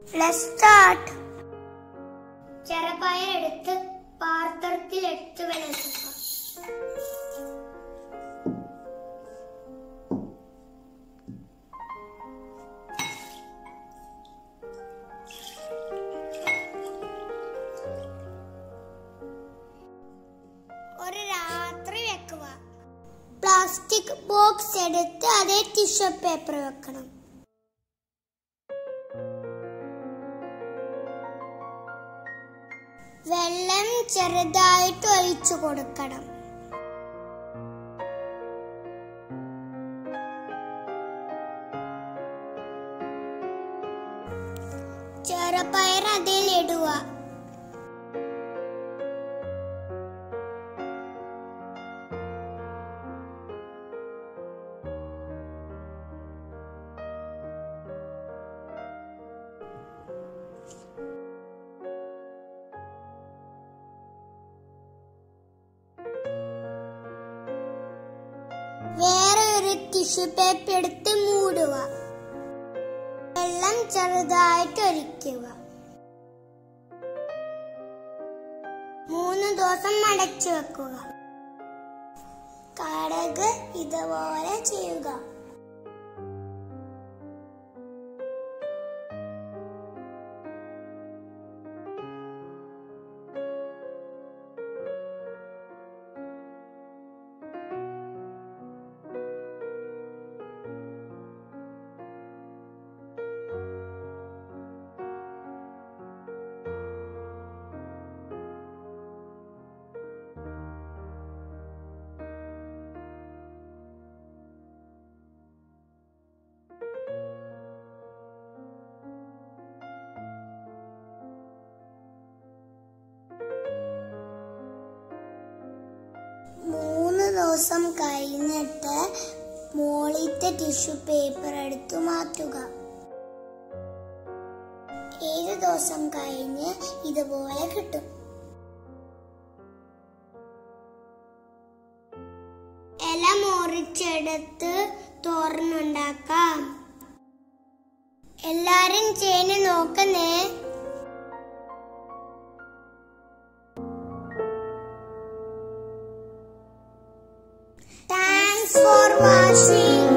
Let's start. ചെറുപയർ എടുത്ത് പാത്രത്തിൽ എടുത്ത് വെളുക്കുക ഒരു രാത്രി വെക്കുക പ്ലാസ്റ്റിക് ബോക്സ് എടുത്ത് അതേ ടിഷ്യൂ പേപ്പർ വെക്കണം വെള്ളം ചെറുതായിട്ട് ഒഴിച്ചു കൊടുക്കണം ചെറുപയർ അതിൽ ഇടുക വേറെ ഒരു ടിഷ്യൂ പേപ്പർ എടുത്ത് മൂടുക വെള്ളം ചെറുതായിട്ട് ഒഴിക്കുക മൂന്ന് ദിവസം മടച്ചു വെക്കുക കടക് ഇതുപോലെ ചെയ്യുക മൂന്ന് ദിവസം കഴിഞ്ഞിട്ട് മോളിത്തെ ടിഷ്യൂ പേപ്പർ എടുത്തു മാറ്റുക ഏഴ് ദിവസം കഴിഞ്ഞ് ഇതുപോലെ കിട്ടും ഇല മുറിച്ചെടുത്ത് തോരനുണ്ടാക്കാം എല്ലാരും ചെയ്ത് നോക്കുന്നേ Thanks for watching.